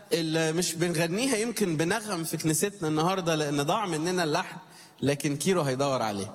اللي مش بنغنيها يمكن بنغم في كنيستنا النهارده لان ضاع مننا اللحن لكن كيرو هيدور عليه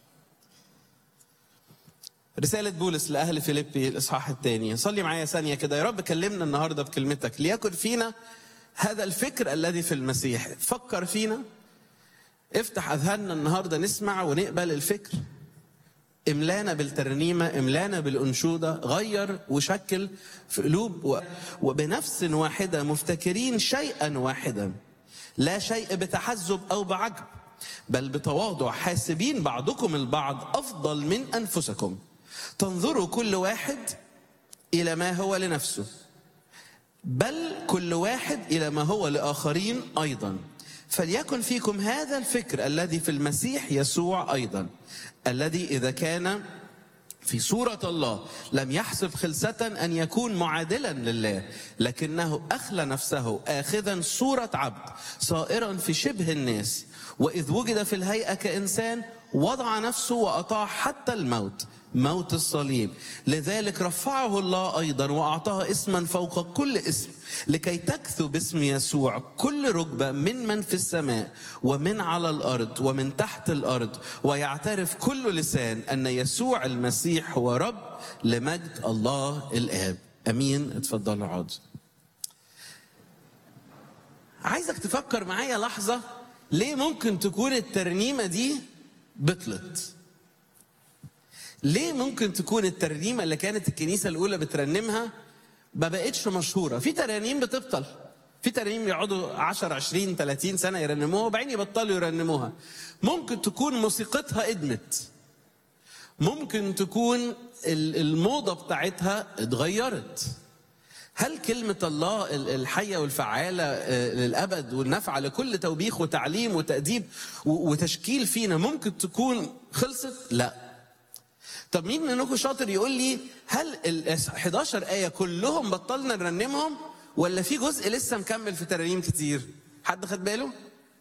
رسالة بولس لأهل فيليبي الإصحاح الثاني صلي معايا ثانية كده يا رب كلمنا النهاردة بكلمتك ليكن فينا هذا الفكر الذي في المسيح فكر فينا افتح أذهاننا النهاردة نسمع ونقبل الفكر املانا بالترنيمه املانا بالانشوده غير وشكل في قلوب و... وبنفس واحده مفتكرين شيئا واحدا لا شيء بتحزب او بعجب بل بتواضع حاسبين بعضكم البعض افضل من انفسكم تنظروا كل واحد الى ما هو لنفسه بل كل واحد الى ما هو لاخرين ايضا فليكن فيكم هذا الفكر الذي في المسيح يسوع ايضا الذي اذا كان في صورة الله لم يحسب خلسة أن يكون معادلا لله لكنه أخلى نفسه آخذا صورة عبد صائرا في شبه الناس وإذ وجد في الهيئة كإنسان وضع نفسه وأطاع حتى الموت موت الصليب لذلك رفعه الله ايضا واعطاه اسما فوق كل اسم لكي تكثو باسم يسوع كل ركبه من من في السماء ومن على الارض ومن تحت الارض ويعترف كل لسان ان يسوع المسيح هو رب لمجد الله الاب امين اتفضلوا اقعد عايزك تفكر معايا لحظه ليه ممكن تكون الترنيمه دي بطلت ليه ممكن تكون الترنيمه اللي كانت الكنيسه الاولى بترنمها ما بقتش مشهوره في ترانيم بتبطل في ترانيم يقعدوا 10 20 30 سنه يرنموها وبعدين يبطلوا يرنموها ممكن تكون موسيقتها ادمت ممكن تكون الموضه بتاعتها اتغيرت هل كلمة الله الحية والفعالة للأبد والنافعة لكل توبيخ وتعليم وتأديب وتشكيل فينا ممكن تكون خلصت؟ لا طب مين منكم شاطر يقول لي هل ال 11 آية كلهم بطلنا نرنمهم ولا في جزء لسه مكمل في ترانيم كتير؟ حد خد باله؟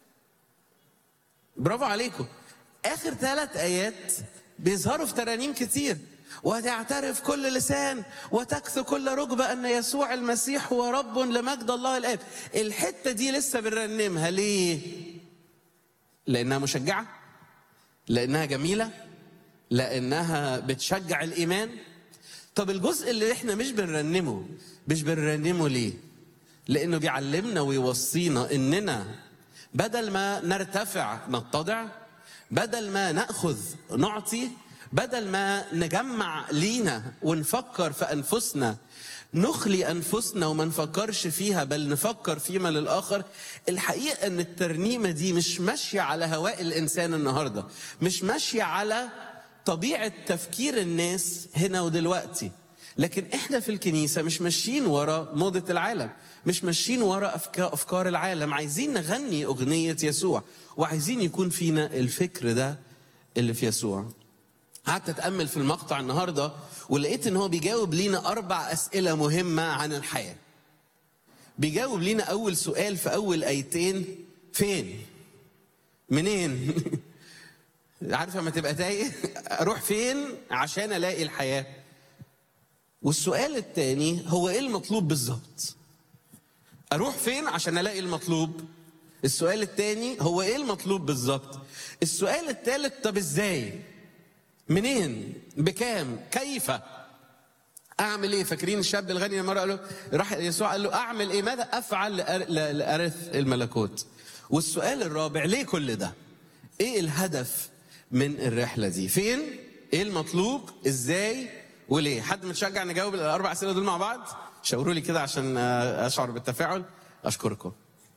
برافو عليكم. آخر ثلاث آيات بيظهروا في ترانيم كتير وتعترف كل لسان وتكثو كل ركبة أن يسوع المسيح هو رب لمجد الله الآب. الحتة دي لسه بنرنمها ليه؟ لأنها مشجعة؟ لأنها جميلة؟ لانها بتشجع الايمان طب الجزء اللي احنا مش بنرنمه مش بنرنمه ليه لانه بيعلمنا ويوصينا اننا بدل ما نرتفع نتضع بدل ما ناخذ نعطي بدل ما نجمع لينا ونفكر في انفسنا نخلي انفسنا وما نفكرش فيها بل نفكر فيما للاخر الحقيقه ان الترنيمه دي مش ماشيه على هواء الانسان النهارده مش ماشيه على طبيعة تفكير الناس هنا ودلوقتي لكن احنا في الكنيسة مش ماشيين ورا موضة العالم مش ماشيين ورا أفكار العالم عايزين نغني أغنية يسوع وعايزين يكون فينا الفكر ده اللي في يسوع قعدت أتأمل في المقطع النهاردة ولقيت إن هو بيجاوب لينا أربع أسئلة مهمة عن الحياة بيجاوب لينا أول سؤال في أول آيتين فين منين عارف لما تبقى تايه اروح فين عشان الاقي الحياه والسؤال الثاني هو ايه المطلوب بالظبط اروح فين عشان الاقي المطلوب السؤال الثاني هو ايه المطلوب بالظبط السؤال الثالث طب ازاي منين بكام كيف اعمل ايه فاكرين الشاب الغني لما قال له راح يسوع قال له اعمل ايه ماذا افعل لارث الملكوت والسؤال الرابع ليه كل ده ايه الهدف من الرحلة دي فين ايه المطلوب ازاي وليه حد متشجع نجاوب الاربع اسئله دول مع بعض شاوروا لي كده عشان اشعر بالتفاعل اشكركم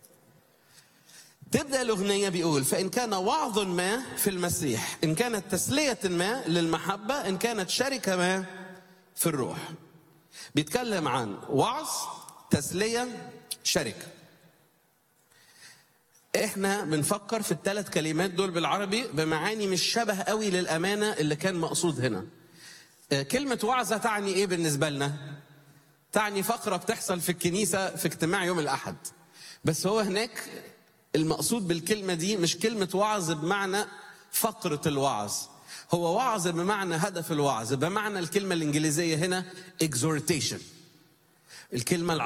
تبدا الاغنيه بيقول فان كان وعظ ما في المسيح ان كانت تسليه ما للمحبه ان كانت شركه ما في الروح بيتكلم عن وعظ تسليه شركه احنا بنفكر في الثلاث كلمات دول بالعربي بمعاني مش شبه قوي للامانه اللي كان مقصود هنا كلمه وعظه تعني ايه بالنسبه لنا تعني فقره بتحصل في الكنيسه في اجتماع يوم الاحد بس هو هناك المقصود بالكلمه دي مش كلمه وعظ بمعنى فقره الوعظ هو وعظ بمعنى هدف الوعظ بمعنى الكلمه الانجليزيه هنا exhortation الكلمه